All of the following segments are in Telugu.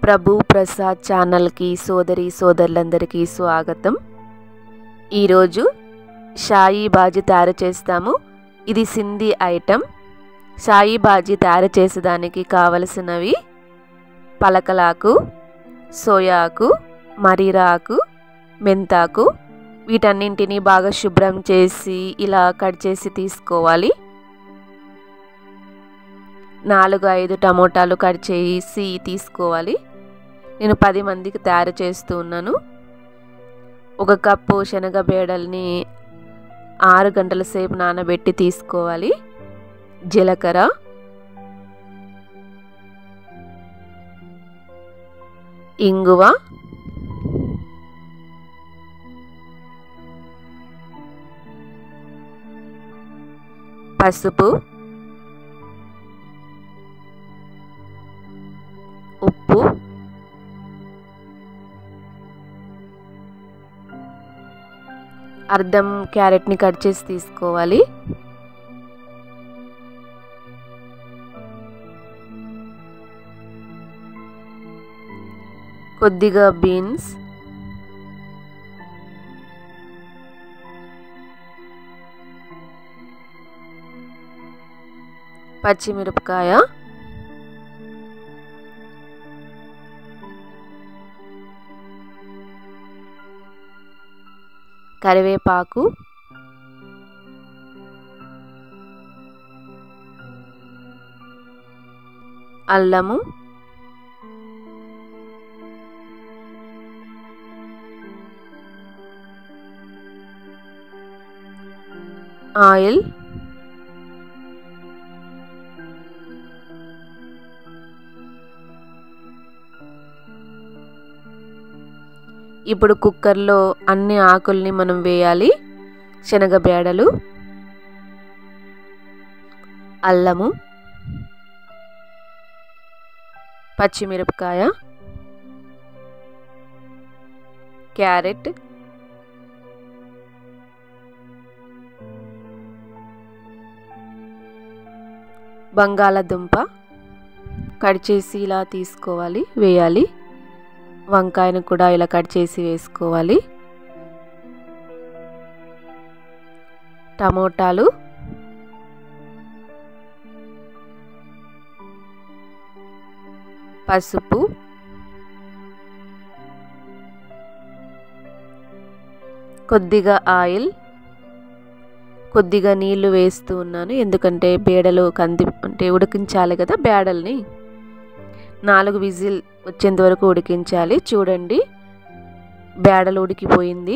ప్రభు ప్రసాద్ ఛానల్కి సోదరి సోదరులందరికీ స్వాగతం ఈరోజు షాయి బాజీ తయారు చేస్తాము ఇది సింధీ ఐటెం షాయి బాజీ తయారు చేసేదానికి కావలసినవి పలకలాకు సోయాకు మరీరాకు మెంతాకు వీటన్నింటినీ బాగా శుభ్రం చేసి ఇలా కట్ చేసి తీసుకోవాలి నాలుగు ఐదు టమోటాలు కట్ చేసి తీసుకోవాలి నేను పది మందికి తయారు చేస్తూ ఉన్నాను ఒక కప్పు శనగ బేడల్ని ఆరు గంటల సేపు నానబెట్టి తీసుకోవాలి జీలకర్ర ఇంగువ పసుపు ఉప్పు అర్ధం క్యారెట్ని కట్ చేసి తీసుకోవాలి కొద్దిగా బీన్స్ పచ్చిమిరపకాయ కరివేపాకు అల్లము ఆయిల్ ఇప్పుడు కుక్కర్లో అన్ని ఆకుల్ని మనం వేయాలి శనగ బేడలు అల్లము పచ్చిమిరపకాయ క్యారెట్ బంగాళదుంప కట్ చేసి ఇలా తీసుకోవాలి వేయాలి వంకాయను కూడా ఇలా కట్ చేసి వేసుకోవాలి టమోటాలు పసుపు కొద్దిగా ఆయిల్ కొద్దిగా నీళ్లు వేస్తూ ఉన్నాను ఎందుకంటే బేడలు కంది అంటే ఉడికించాలి కదా బేడల్ని నాలుగు విజిల్ వచ్చేంత వరకు ఉడికించాలి చూడండి బేడలు ఉడికిపోయింది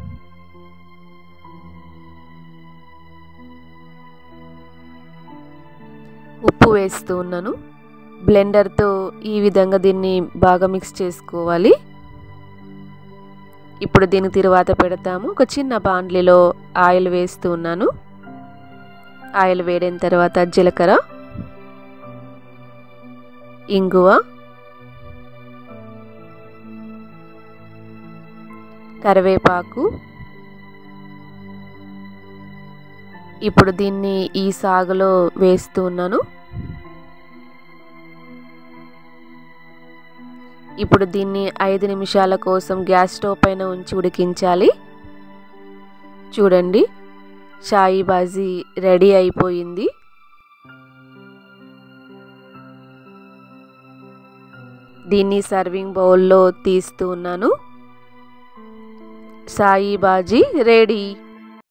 ఉప్పు వేస్తూ ఉన్నాను బ్లెండర్తో ఈ విధంగా దీన్ని బాగా మిక్స్ చేసుకోవాలి ఇప్పుడు దీన్ని తిరువాత పెడతాము ఒక చిన్న బాండ్లీలో ఆయిల్ వేస్తూ ఉన్నాను ఆయిల్ వేడిన తర్వాత జీలకర్ర ఇంగువ కరివేపాకు ఇప్పుడు దీన్ని ఈ సాగులో వేస్తూ ఉన్నాను ఇప్పుడు దీన్ని ఐదు నిమిషాల కోసం గ్యాస్ స్టవ్ పైన ఉంచి ఉడికించాలి చూడండి షాయి బాజీ రెడీ అయిపోయింది దీన్ని సర్వింగ్ బౌల్లో తీస్తూ ఉన్నాను సాయి బాజీ రెడీ